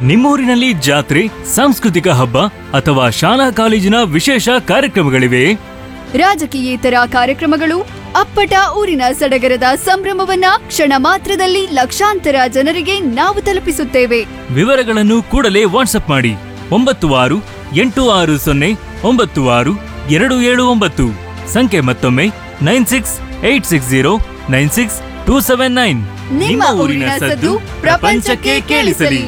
ನಿಮ್ಮೂರಿನಲ್ಲಿ ಜಾತ್ರೆ ಸಾಂಸ್ಕೃತಿಕ ಹಬ್ಬ ಅಥವಾ ಶಾಲಾ ಕಾಲೇಜಿನ ವಿಶೇಷ ಕಾರ್ಯಕ್ರಮಗಳಿವೆ ರಾಜಕೀಯೇತರ ಕಾರ್ಯಕ್ರಮಗಳು ಅಪ್ಪಟ ಊರಿನ ಸಡಗರದ ಸಂಭ್ರಮವನ್ನ ಕ್ಷಣ ಮಾತ್ರದಲ್ಲಿ ಲಕ್ಷಾಂತರ ಜನರಿಗೆ ನಾವು ತಲುಪಿಸುತ್ತೇವೆ ವಿವರಗಳನ್ನು ಕೂಡಲೇ ವಾಟ್ಸಪ್ ಮಾಡಿ ಒಂಬತ್ತು ಆರು ಎಂಟು ಆರು ಸೊನ್ನೆ ಒಂಬತ್ತು ಆರು ಎರಡು ಏಳು ಒಂಬತ್ತು ಸಂಖ್ಯೆ ಮತ್ತೊಮ್ಮೆ nine six eight six zero nine six two seven nine ನಿಮ್ಮ ಊರಿನ ಸದ್ದು ಪ್ರಪಂಚಕ್ಕೆ ಕೇಳಿಸಲಿ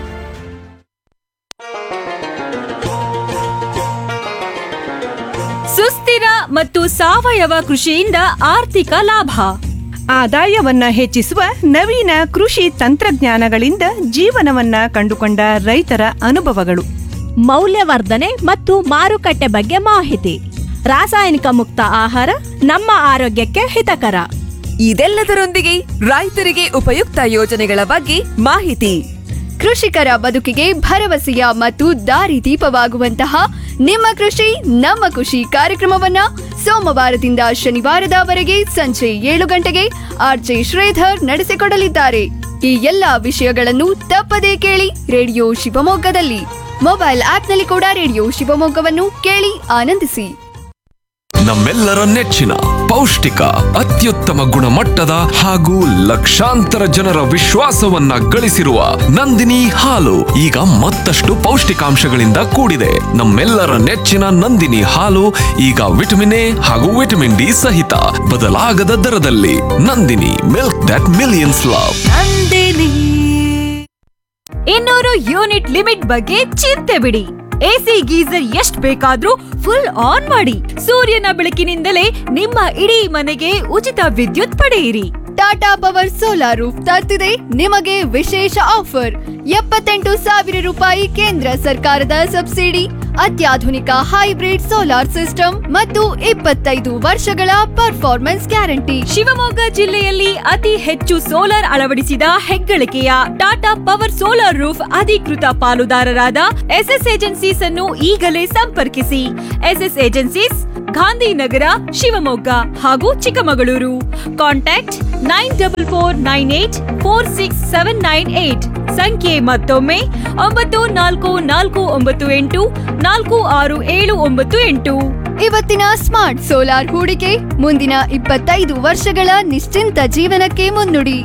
ಸುಸ್ಥಿರ ಮತ್ತು ಸಾವಯವ ಕೃಷಿಯಿಂದ ಆರ್ಥಿಕ ಲಾಭ ಆದಾಯವನ್ನ ಹೆಚ್ಚಿಸುವ ನವೀನ ಕೃಷಿ ತಂತ್ರಜ್ಞಾನಗಳಿಂದ ಜೀವನವನ್ನ ಕಂಡುಕೊಂಡ ರೈತರ ಅನುಭವಗಳು ಮೌಲ್ಯವರ್ಧನೆ ಮತ್ತು ಮಾರುಕಟ್ಟೆ ಬಗ್ಗೆ ಮಾಹಿತಿ ರಾಸಾಯನಿಕ ಮುಕ್ತ ಆಹಾರ ನಮ್ಮ ಆರೋಗ್ಯಕ್ಕೆ ಹಿತಕರ ಇದೆಲ್ಲದರೊಂದಿಗೆ ರೈತರಿಗೆ ಉಪಯುಕ್ತ ಯೋಜನೆಗಳ ಬಗ್ಗೆ ಮಾಹಿತಿ ಕೃಷಿಕರ ಬದುಕಿಗೆ ಭರವಸೆಯ ಮತ್ತು ದಾರಿದೀಪವಾಗುವಂತಹ ನಿಮ್ಮ ಕೃಷಿ ನಮ್ಮ ಖುಷಿ ಕಾರ್ಯಕ್ರಮವನ್ನ ಸೋಮವಾರದಿಂದ ಶನಿವಾರದವರೆಗೆ ಸಂಜೆ ಏಳು ಗಂಟೆಗೆ ಆರ್ಜೆ ಶ್ರೀಧರ್ ನಡೆಸಿಕೊಡಲಿದ್ದಾರೆ ಈ ಎಲ್ಲಾ ವಿಷಯಗಳನ್ನು ತಪ್ಪದೇ ಕೇಳಿ ರೇಡಿಯೋ ಶಿವಮೊಗ್ಗದಲ್ಲಿ ಮೊಬೈಲ್ ಆಪ್ನಲ್ಲಿ ಕೂಡ ರೇಡಿಯೋ ಶಿವಮೊಗ್ಗವನ್ನು ಕೇಳಿ ಆನಂದಿಸಿ ನಮ್ಮೆಲ್ಲರ ನೆಚ್ಚಿನ ಪೌಷ್ಟಿಕ ಅತ್ಯುತ್ತಮ ಗುಣಮಟ್ಟದ ಹಾಗೂ ಲಕ್ಷಾಂತರ ಜನರ ವಿಶ್ವಾಸವನ್ನ ಗಳಿಸಿರುವ ನಂದಿನಿ ಹಾಲು ಈಗ ಮತ್ತಷ್ಟು ಪೌಷ್ಟಿಕಾಂಶಗಳಿಂದ ಕೂಡಿದೆ ನಮ್ಮೆಲ್ಲರ ನೆಚ್ಚಿನ ನಂದಿನಿ ಹಾಲು ಈಗ ವಿಟಮಿನ್ ಎ ಹಾಗೂ ವಿಟಮಿನ್ ಡಿ ಸಹಿತ ಬದಲಾಗದ ದರದಲ್ಲಿ Nandini milk that millions love ಇನ್ನೂರು ಯೂನಿಟ್ ಲಿಮಿಟ್ ಬಗ್ಗೆ ಚಿಂತೆ ಬಿಡಿ ಎಸಿ ಗೀಸರ್ ಎಷ್ಟ್ ಬೇಕಾದ್ರೂ ಫುಲ್ ಆನ್ ಮಾಡಿ ಸೂರ್ಯನ ಬೆಳಕಿನಿಂದಲೇ ನಿಮ್ಮ ಇಡೀ ಮನೆಗೆ ಉಚಿತ ವಿದ್ಯುತ್ ಪಡೆಯಿರಿ ಟಾಟಾ ಪವರ್ ಸೋಲಾರ್ ರೂಫ್ ತರ್ತಿದೆ ನಿಮಗೆ ವಿಶೇಷ ಆಫರ್ ಎಪ್ಪತ್ತೆಂಟು ಸಾವಿರ ರೂಪಾಯಿ ಕೇಂದ್ರ ಸರ್ಕಾರದ ಸಬ್ಸಿಡಿ ಅತ್ಯಾಧುನಿಕ ಹೈಬ್ರಿಡ್ ಸೋಲಾರ್ ಸಿಸ್ಟಮ್ ಮತ್ತು ಇಪ್ಪತ್ತೈದು ವರ್ಷಗಳ ಪರ್ಫಾರ್ಮೆನ್ಸ್ ಗ್ಯಾರಂಟಿ ಶಿವಮೊಗ್ಗ ಜಿಲ್ಲೆಯಲ್ಲಿ ಅತಿ ಹೆಚ್ಚು ಸೋಲಾರ್ ಅಳವಡಿಸಿದ ಹೆಗ್ಗಳಿಕೆಯ ಟಾಟಾ ಪವರ್ ಸೋಲಾರ್ ರೂಫ್ ಅಧಿಕೃತ ಪಾಲುದಾರರಾದ ಎಸ್ಎಸ್ ಏಜೆನ್ಸೀಸ್ ಅನ್ನು ಈಗಲೇ ಸಂಪರ್ಕಿಸಿ ಎಸ್ಎಸ್ ಏಜೆನ್ಸೀಸ್ ಗಾಂಧಿನಗರ ಶಿವಮೊಗ್ಗ ಹಾಗೂ Chikkamagaluru contact nine double four nine eight four six seven nine eight ಸಂಖ್ಯೆ ಮತ್ತೊಮ್ಮೆ ಒಂಬತ್ತು ನಾಲ್ಕು ನಾಲ್ಕು ಒಂಬತ್ತು ಎಂಟು ನಾಲ್ಕು ಆರು ಏಳು ಒಂಬತ್ತು ಎಂಟು ಇವತ್ತಿನ ಸ್ಮಾರ್ಟ್ ಸೋಲಾರ್ ಹೂಡಿಕೆ ಮುಂದಿನ ಇಪ್ಪತ್ತೈದು ವರ್ಷಗಳ ನಿಶ್ಚಿಂತ ಜೀವನಕ್ಕೆ ಮುನ್ನುಡಿ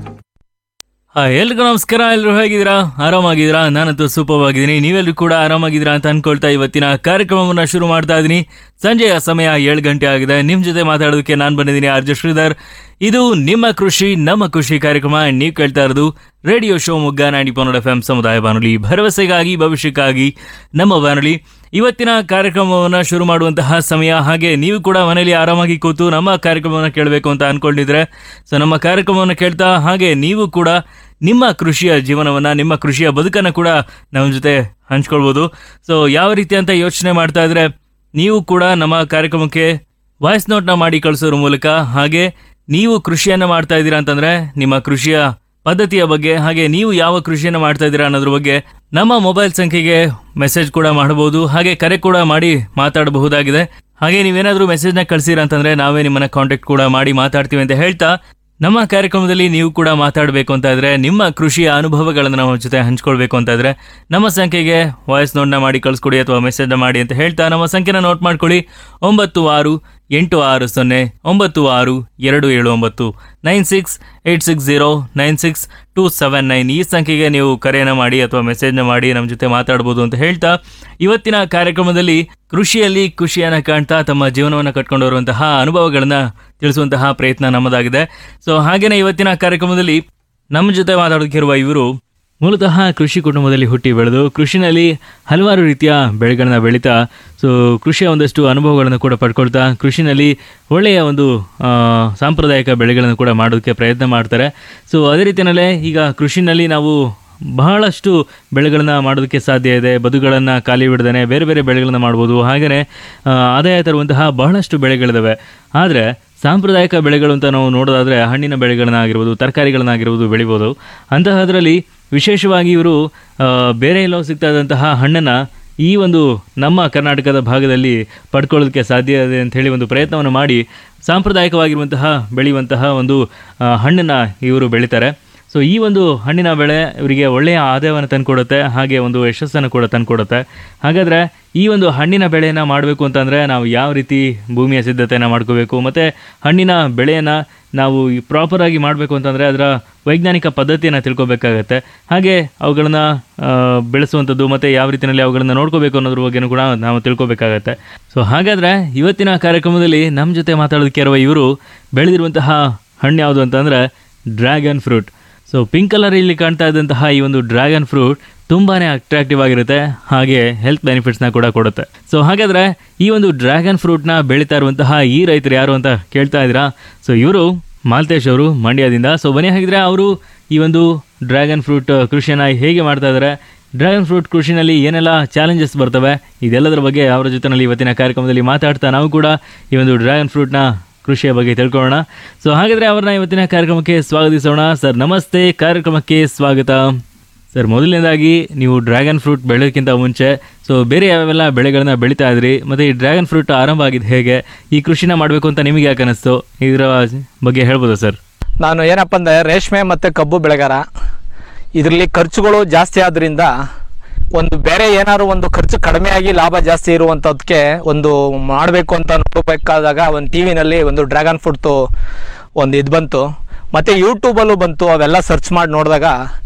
ಹಾಯ್ ಎಲ್ರಿಗೂ ನಮಸ್ಕಾರ ಎಲ್ಲರೂ ಹೇಗಿದ್ದೀರಾ ಆರಾಮಾಗಿದ್ದೀರಾ ನಾನಂತೂ ಸೂಪರ್ ಆಗಿದ್ದೀನಿ ನೀವೆಲ್ಲರೂ ಕೂಡ ಆರಾಮಾಗಿದ್ದೀರಾ ಅಂತ ಅನ್ಕೊಳ್ತಾ ಇವತ್ತಿನ ಕಾರ್ಯಕ್ರಮವನ್ನು ಶುರು ಮಾಡ್ತಾ ಇದ್ದೀನಿ ಸಂಜೆಯ ಸಮಯ ಏಳು ಗಂಟೆ ಆಗಿದೆ ನಿಮ್ಮ ಜೊತೆ ಮಾತಾಡೋದಕ್ಕೆ ನಾನು ಬಂದಿದ್ದೀನಿ ಆರ್ಜ ಶ್ರೀಧರ್ ಇದು ನಿಮ್ಮ ಕೃಷಿ ನಮ್ಮ ಖುಷಿ ಕಾರ್ಯಕ್ರಮ ನೀವು ಕೇಳ್ತಾ ಇರೋದು ರೇಡಿಯೋ ಶೋ ಮುಗ್ಗ ನಾಡಿ ಪನ್ನಡ ಎಫ್ ಎಂ ಸಮುದಾಯ ಬಾನುಲಿ ಭರವಸೆಗಾಗಿ ಭವಿಷ್ಯಕ್ಕಾಗಿ ನಮ್ಮ ಬಾನುಲಿ ಇವತ್ತಿನ ಕಾರ್ಯಕ್ರಮವನ್ನು ಶುರು ಮಾಡುವಂತಹ ಸಮಯ ಹಾಗೆ ನೀವು ಕೂಡ ಮನೆಯಲ್ಲಿ ಆರಾಮಾಗಿ ಕೂತು ನಮ್ಮ ಕಾರ್ಯಕ್ರಮವನ್ನು ಕೇಳಬೇಕು ಅಂತ ಅನ್ಕೊಂಡಿದ್ರೆ ಸೊ ನಮ್ಮ ಕಾರ್ಯಕ್ರಮವನ್ನು ಕೇಳ್ತಾ ಹಾಗೆ ನೀವು ಕೂಡ ನಿಮ್ಮ ಕೃಷಿಯ ಜೀವನವನ್ನು ನಿಮ್ಮ ಕೃಷಿಯ ಬದುಕನ್ನು ಕೂಡ ನಮ್ಮ ಜೊತೆ ಹಂಚ್ಕೊಳ್ಬೋದು ಸೊ ಯಾವ ರೀತಿ ಅಂತ ಯೋಚನೆ ಮಾಡ್ತಾ ಇದ್ರೆ ನೀವು ಕೂಡ ನಮ್ಮ ಕಾರ್ಯಕ್ರಮಕ್ಕೆ ವಾಯ್ಸ್ ನೋಟ್ನ ಮಾಡಿ ಕಳಿಸೋದ್ರ ಮೂಲಕ ಹಾಗೆ ನೀವು ಕೃಷಿಯನ್ನು ಮಾಡ್ತಾ ಇದ್ದೀರಾ ಅಂತಂದ್ರೆ ನಿಮ್ಮ ಕೃಷಿಯ ಪದ್ಧತಿಯ ಬಗ್ಗೆ ಹಾಗೆ ನೀವು ಯಾವ ಕಾನ್ಸಂಟ್ರೇಷನ್ ಮಾಡ್ತಾ ಇದ್ದೀರಾ ಅನ್ನೋದ್ರ ಬಗ್ಗೆ ನಮ್ಮ ಮೊಬೈಲ್ ಸಂಖ್ಯೆಗೆ ಮೆಸೇಜ್ ಕೂಡ ಮಾಡಬಹುದು ಹಾಗೆ ಕರೆ ಕೂಡ ಮಾಡಿ ಮಾತಾಡಬಹುದಾಗಿದೆ ಹಾಗೆ ನೀವೇನಾದರೂ ಮೆಸೇಜ್ನ ಕಳಿಸಿರ ಅಂತಂದ್ರೆ ನಾವೇ ನಿಮ್ಮನ್ನ ಕಾಂಟ್ಯಾಕ್ಟ್ ಕೂಡ ಮಾಡಿ ಮಾತಾಡ್ತೀವಿ ಅಂತ ಹೇಳ್ತಾ ನಮ್ಮ ಕಾರ್ಯಕ್ರಮದಲ್ಲಿ ನೀವು ಕೂಡ ಮಾತಾಡಬೇಕು ಅಂತ ಇದ್ರೆ ನಿಮ್ಮ ಕೃಷಿಯ ಅನುಭವಗಳನ್ನು ನಮ್ಮ ಜೊತೆ ಹಂಚ್ಕೊಳ್ಬೇಕು ಅಂತ ಇದ್ರೆ ನಮ್ಮ ಸಂಖ್ಯೆಗೆ ವಾಯ್ಸ್ ನೋಟ್ನ ಮಾಡಿ ಕಳಿಸ್ಕೊಡಿ ಅಥವಾ ಮೆಸೇಜ್ನ ಮಾಡಿ ಅಂತ ಹೇಳ್ತಾ ನಮ್ಮ ಸಂಖ್ಯೆನ ನೋಟ್ ಮಾಡ್ಕೊಳ್ಳಿ ಒಂಬತ್ತು ಆರು ಎಂಟು ಆರು ಸೊನ್ನೆ ಒಂಬತ್ತು ಆರು ಎರಡು ಏಳು ಒಂಬತ್ತು nine six eight six zero nine six two seven nine ಈ ಸಂಖ್ಯೆಗೆ ನೀವು ಕರೆಯನ್ನು ಮಾಡಿ ಅಥವಾ ಮೆಸೇಜ್ನ ಮಾಡಿ ನಮ್ಮ ಜೊತೆ ಮಾತಾಡ್ಬೋದು ಅಂತ ಹೇಳ್ತಾ ಇವತ್ತಿನ ಕಾರ್ಯಕ್ರಮದಲ್ಲಿ ಕೃಷಿಯಲ್ಲಿ ಖುಷಿಯನ್ನು ಕಾಣ್ತಾ ತಮ್ಮ ಜೀವನವನ್ನು ಕಟ್ಕೊಂಡು ಬರುವಂತಹ ಅನುಭವಗಳನ್ನು ತಿಳಿಸುವಂತಹ ಪ್ರಯತ್ನ ನಮ್ಮದಾಗಿದೆ ಸೊ ಹಾಗೇನೆ ಇವತ್ತಿನ ಕಾರ್ಯಕ್ರಮದಲ್ಲಿ ನಮ್ಮ ಜೊತೆ ಮಾತಾಡೋದಕ್ಕಿರುವ ಇವರು ಮೂಲತಃ ಕೃಷಿ ಕುಟುಂಬದಲ್ಲಿ ಹುಟ್ಟಿ ಬೆಳೆದು ಕೃಷಿನಲ್ಲಿ ಹಲವಾರು ರೀತಿಯ ಬೆಳೆಗಳನ್ನ ಬೆಳೀತಾ ಸೊ ಕೃಷಿಯ ಒಂದಷ್ಟು ಅನುಭವಗಳನ್ನು ಕೂಡ ಪಡ್ಕೊಳ್ತಾ ಕೃಷಿನಲ್ಲಿ ಒಳ್ಳೆಯ ಒಂದು ಆ, ಸಾಂಪ್ರದಾಯಿಕ ಬೆಳೆಗಳನ್ನು ಕೂಡ ಮಾಡೋದಕ್ಕೆ ಪ್ರಯತ್ನ ಮಾಡ್ತಾರೆ ಸೊ ಅದೇ ರೀತಿಯಲ್ಲೇ ಈಗ ಕೃಷಿನಲ್ಲಿ ನಾವು ಬಹಳಷ್ಟು ಬೆಳೆಗಳನ್ನ ಮಾಡೋದಕ್ಕೆ ಸಾಧ್ಯ ಇದೆ ಬದುಗಳನ್ನು ಖಾಲಿ ಬಿಡದೇ ಬೇರೆ ಬೇರೆ ಬೆಳೆಗಳನ್ನ ಮಾಡ್ಬೋದು ಹಾಗೆಯೇ ಆ, ಆದಾಯ ತರುವಂತಹ ಬಹಳಷ್ಟು ಬೆಳೆಗಳಿದಾವೆ ಆದರೆ ಸಾಂಪ್ರದಾಯಿಕ ಬೆಳೆಗಳು ಅಂತ ನಾವು ನೋಡೋದಾದರೆ ಹಣ್ಣಿನ ಬೆಳೆಗಳನ್ನಾಗಿರ್ಬೋದು ತರಕಾರಿಗಳನ್ನಾಗಿರ್ಬೋದು ಬೆಳಿಬೋದು ಅಂತಹದ್ರಲ್ಲಿ ವಿಶೇಷವಾಗಿ ಇವರು ಆ, ಬೇರೆ ಎಲ್ಲೋ ಸಿಗ್ತಾ ಇದ್ದಂತಹ ಹಣ್ಣನ್ನು ಈ ಒಂದು ನಮ್ಮ ಕರ್ನಾಟಕದ ಭಾಗದಲ್ಲಿ ಪಡ್ಕೊಳ್ಳೋದಕ್ಕೆ ಸಾಧ್ಯ ಇದೆ ಅಂತ ಹೇಳಿ ಒಂದು ಪ್ರಯತ್ನವನ್ನು ಮಾಡಿ ಸಾಂಪ್ರದಾಯಿಕವಾಗಿರುವಂತಹ ಬೆಳೆಯುವಂತಹ ಒಂದು ಆ, ಹಣ್ಣನ್ನು ಇವರು ಬೆಳೀತಾರೆ ಸೊ ಈ ಒಂದು ಹಣ್ಣಿನ ಬೆಳೆ ಇವರಿಗೆ ಒಳ್ಳೆಯ ಆದಾಯವನ್ನು ತಂದುಕೊಡುತ್ತೆ ಹಾಗೆ ಒಂದು ಯಶಸ್ಸನ್ನು ಕೂಡ ತಂದುಕೊಡುತ್ತೆ ಹಾಗಾದರೆ ಈ ಒಂದು ಹಣ್ಣಿನ ಬೆಳೆಯನ್ನು ಮಾಡಬೇಕು ಅಂತಂದರೆ ನಾವು ಯಾವ ರೀತಿ ಭೂಮಿಯ ಸಿದ್ಧತೆಯನ್ನು ಮಾಡ್ಕೋಬೇಕು ಮತ್ತು ಹಣ್ಣಿನ ಬೆಳೆಯನ್ನು ನಾವು ಪ್ರಾಪರಾಗಿ ಮಾಡಬೇಕು ಅಂತಂದರೆ ಅದರ ವೈಜ್ಞಾನಿಕ ಪದ್ಧತಿಯನ್ನು ತಿಳ್ಕೊಬೇಕಾಗತ್ತೆ ಹಾಗೆ ಅವುಗಳನ್ನು ಬೆಳೆಸುವಂಥದ್ದು ಮತ್ತು ಯಾವ ರೀತಿಯಲ್ಲಿ ಅವುಗಳನ್ನು ನೋಡ್ಕೋಬೇಕು ಅನ್ನೋದ್ರ ಬಗ್ಗೆನೂ ಕೂಡ ನಾವು ತಿಳ್ಕೊಬೇಕಾಗತ್ತೆ ಸೊ ಹಾಗಾದರೆ ಇವತ್ತಿನ ಕಾರ್ಯಕ್ರಮದಲ್ಲಿ ನಮ್ಮ ಜೊತೆ ಮಾತಾಡೋದಕ್ಕೆ ಇರುವ ಇವರು ಬೆಳೆದಿರುವಂತಹ ಹಣ್ಣು ಯಾವುದು ಅಂತಂದರೆ dragon fruit so pink colour ಇಲ್ಲಿ ಕಾಣ್ತಾ ಇದ್ದಂತಹ ಈ ಒಂದು ಡ್ರ್ಯಾಗನ್ ಫ್ರೂಟ್ ತುಂಬಾ ಅಟ್ರಾಕ್ಟಿವ್ ಆಗಿರುತ್ತೆ ಹಾಗೆ ಹೆಲ್ತ್ ಬೆನಿಫಿಟ್ಸ್ನ ಕೂಡ ಕೊಡುತ್ತೆ ಸೊ ಹಾಗಾದರೆ ಈ ಒಂದು ಡ್ರ್ಯಾಗನ್ ಫ್ರೂಟ್ನ ಬೆಳೀತಾ ಇರುವಂತಹ ಈ ರೈತರು ಯಾರು ಅಂತ ಕೇಳ್ತಾ ಇದ್ದೀರಾ ಸೊ ಇವರು ಮಾಲ್ತೇಶ್ ಅವರು ಮಂಡ್ಯದಿಂದ ಸೊ ಬನ್ನಿ ಹಾಗಿದ್ರೆ ಅವರು ಈ ಒಂದು ಡ್ರ್ಯಾಗನ್ ಫ್ರೂಟ್ ಕೃಷಿಯನ್ನು ಹೇಗೆ ಮಾಡ್ತಾ ಇದ್ದಾರೆ ಡ್ರ್ಯಾಗನ್ ಫ್ರೂಟ್ ಕೃಷಿನಲ್ಲಿ ಏನೆಲ್ಲ ಚಾಲೆಂಜಸ್ ಬರ್ತವೆ ಇದೆಲ್ಲದರ ಬಗ್ಗೆ ಅವರ ಜೊತೆನಲ್ಲಿ ಇವತ್ತಿನ ಕಾರ್ಯಕ್ರಮದಲ್ಲಿ ಮಾತಾಡ್ತಾ ನಾವು ಕೂಡ ಈ ಒಂದು ಡ್ರ್ಯಾಗನ್ ಫ್ರೂಟ್ನ ಕೃಷಿಯ ಬಗ್ಗೆ ತಿಳ್ಕೊಳ್ಳೋಣ ಸೊ ಹಾಗಾದರೆ ಅವ್ರನ್ನ ಇವತ್ತಿನ ಕಾರ್ಯಕ್ರಮಕ್ಕೆ ಸ್ವಾಗತಿಸೋಣ ಸರ್ ನಮಸ್ತೆ ಕಾರ್ಯಕ್ರಮಕ್ಕೆ ಸ್ವಾಗತ ಸರ್ ಮೊದಲನೇದಾಗಿ ನೀವು ಡ್ರ್ಯಾಗನ್ ಫ್ರೂಟ್ ಬೆಳೆಯೋಕ್ಕಿಂತ ಮುಂಚೆ ಸೊ ಬೇರೆ ಯಾವೆಲ್ಲ ಬೆಳೆಗಳನ್ನ ಬೆಳೀತಾ ಇದ್ರಿ ಮತ್ತು ಈ ಡ್ರ್ಯಾಗನ್ ಫ್ರೂಟ್ ಆರಂಭ ಆಗಿದ್ದು ಹೇಗೆ ಈ ಕೃಷಿನ ಮಾಡಬೇಕು ಅಂತ ನಿಮಗೆ ಯಾಕೆ ಅನಿಸ್ತು ಇದರ ಬಗ್ಗೆ ಹೇಳ್ಬೋದಾ ಸರ್ ನಾನು ಏನಪ್ಪ ಅಂದರೆ ರೇಷ್ಮೆ ಮತ್ತು ಕಬ್ಬು ಬೆಳೆಗಾರ ಇದರಲ್ಲಿ ಖರ್ಚುಗಳು ಜಾಸ್ತಿ ಆದ್ರಿಂದ ಒಂದು ಬೇರೆ ಏನಾದ್ರು ಒಂದು ಖರ್ಚು ಕಡಿಮೆ ಆಗಿ ಲಾಭ ಜಾಸ್ತಿ ಇರುವಂಥದ್ದಕ್ಕೆ ಒಂದು ಮಾಡಬೇಕು ಅಂತ ನೋಡಬೇಕಾದಾಗ ಒಂದು ಟಿ ವಿನಲ್ಲಿ ಒಂದು ಡ್ರ್ಯಾಗನ್ ಫ್ರೂಟ್ದು ಒಂದು ಇದು ಬಂತು ಮತ್ತು ಯೂಟ್ಯೂಬಲ್ಲೂ ಬಂತು ಅವೆಲ್ಲ ಸರ್ಚ್ ಮಾಡಿ ನೋಡಿದಾಗ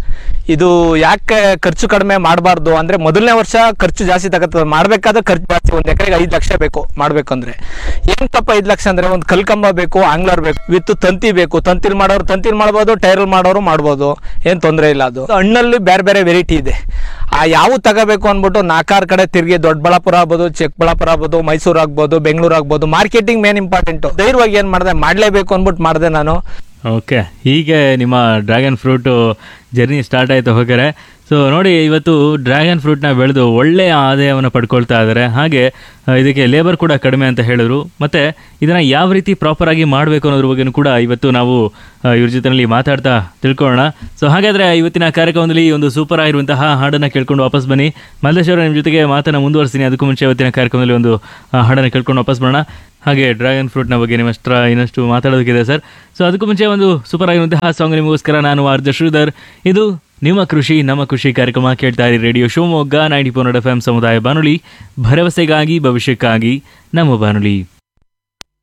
ಇದು ಯಾಕೆ ಖರ್ಚು ಕಡಿಮೆ ಮಾಡಬಾರ್ದು ಅಂದರೆ ಮೊದಲನೇ ವರ್ಷ ಖರ್ಚು ಜಾಸ್ತಿ ತಗತ್ತದ ಮಾಡಬೇಕಾದ್ರೆ ಖರ್ಚು ಜಾಸ್ತಿ ಒಂದು ಎಕರೆಗೆ ಐದು ಲಕ್ಷ ಬೇಕು ಮಾಡಬೇಕಂದ್ರೆ ಏನು ತಪ್ಪ ಐದು ಲಕ್ಷ ಅಂದರೆ ಒಂದು ಕಲ್ಕಂಬ ಬೇಕು ಆಂಗ್ಲರ್ ಬೇಕು ವಿತ್ ತಂತಿ ಬೇಕು ತಂತಿಲ್ ಮಾಡೋರು ತಂತಿಲ್ ಮಾಡ್ಬೋದು ಟೈರಲ್ ಮಾಡೋರು ಮಾಡ್ಬೋದು ಏನು ತೊಂದರೆ ಇಲ್ಲ ಅದು ಹಣ್ಣಲ್ಲಿ ಬೇರೆ ಬೇರೆ ವೆರೈಟಿ ಇದೆ ಆ ಯಾವ ತಗೋಬೇಕು ಅಂದ್ಬಿಟ್ಟು ನಾಲ್ಕಾರು ಕಡೆ ತಿರುಗಿ ದೊಡ್ಡಬಳ್ಳಾಪುರ ಆಗ್ಬೋದು ಚಿಕ್ಕಬಳ್ಳಾಪುರ ಆಗ್ಬೋದು ಮೈಸೂರು ಆಗ್ಬೋದು ಬೆಂಗಳೂರು ಆಗ್ಬೋದು ಮಾರ್ಕೆಟಿಂಗ್ ಮೇನ್ ಇಂಪಾರ್ಟೆಂಟು ಧೈರ್ಯವಾಗಿ ಏನು ಮಾಡಿದೆ ಮಾಡಲೇಬೇಕು ಅಂದ್ಬಿಟ್ಟು ಮಾಡಿದೆ ನಾನು ಓಕೆ ಹೀಗೆ ನಿಮ್ಮ ಡ್ರ್ಯಾಗನ್ ಫ್ರೂಟು ಜರ್ನಿ ಸ್ಟಾರ್ಟ್ ಆಯಿತು ಹೋಗ್ಯಾರೆ ಸೊ ನೋಡಿ ಇವತ್ತು ಡ್ರ್ಯಾಗನ್ ಫ್ರೂಟ್ನ ಬೆಳೆದು ಒಳ್ಳೆಯ ಆದಾಯವನ್ನು ಪಡ್ಕೊಳ್ತಾ ಇದ್ದಾರೆ ಹಾಗೆ ಆ, ಇದಕ್ಕೆ ಲೇಬರ್ ಕೂಡ ಕಡಿಮೆ ಅಂತ ಹೇಳಿದ್ರು ಮತ್ತು ಇದನ್ನು ಯಾವ ರೀತಿ ಪ್ರಾಪರಾಗಿ ಮಾಡಬೇಕು ಅನ್ನೋದ್ರ ಬಗ್ಗೆನೂ ಕೂಡ ಇವತ್ತು ನಾವು ಆ, ಇವ್ರ ಜೊತೆಯಲ್ಲಿ ಮಾತಾಡ್ತಾ ತಿಳ್ಕೊಳ್ಳೋಣ ಸೊ ಹಾಗಾದರೆ ಇವತ್ತಿನ ಕಾರ್ಯಕ್ರಮದಲ್ಲಿ ಈ ಒಂದು ಸೂಪರ್ ಆಗಿರುವಂತಹ ಹಾಡನ್ನು ಕೇಳ್ಕೊಂಡು ವಾಪಸ್ ಬನ್ನಿ ಮಲ್ಲೇಶ್ವರ ನಿಮ್ಮ ಜೊತೆಗೆ ಮಾತನ್ನು ಮುಂದುವರಿಸ್ತೀನಿ ಅದಕ್ಕೂ ಮುಂಚೆ ಇವತ್ತಿನ ಕಾರ್ಯಕ್ರಮದಲ್ಲಿ ಒಂದು ಆ, ಹಾಡನ್ನು ಕೇಳ್ಕೊಂಡು ವಾಪಸ್ ಬರೋಣ ಹಾಗೆ ಡ್ರ್ಯಾಗನ್ ಫ್ರೂಟ್ನ ಬಗ್ಗೆ ನಿಮ್ಮಷ್ಟರ ಇನ್ನಷ್ಟು ಮಾತಾಡೋದಕ್ಕಿದೆ ಸರ್ ಸೊ ಅದಕ್ಕೂ ಮುಂಚೆ ಒಂದು ಸೂಪರ್ ಆಗಿರುವಂತಹ ಸಾಂಗ್ ನಿಮಗೋಸ್ಕರ ನಾನು ಆರ್ಜ ಶ್ರೀಧರ್ ಇದು ನಿಮ್ಮ ಕೃಷಿ ನಮ್ಮ ಕೃಷಿ ಕಾರ್ಯಕ್ರಮ ಕೇಳ್ತಾ ಇರಿ radio Shivamogga ninety four F M ಸಮುದಾಯ ಬಾನುಲಿ ಭರವಸೆಗಾಗಿ ಭವಿಷ್ಯಕ್ಕಾಗಿ ನಮ್ಮ ಬಾನುಲಿ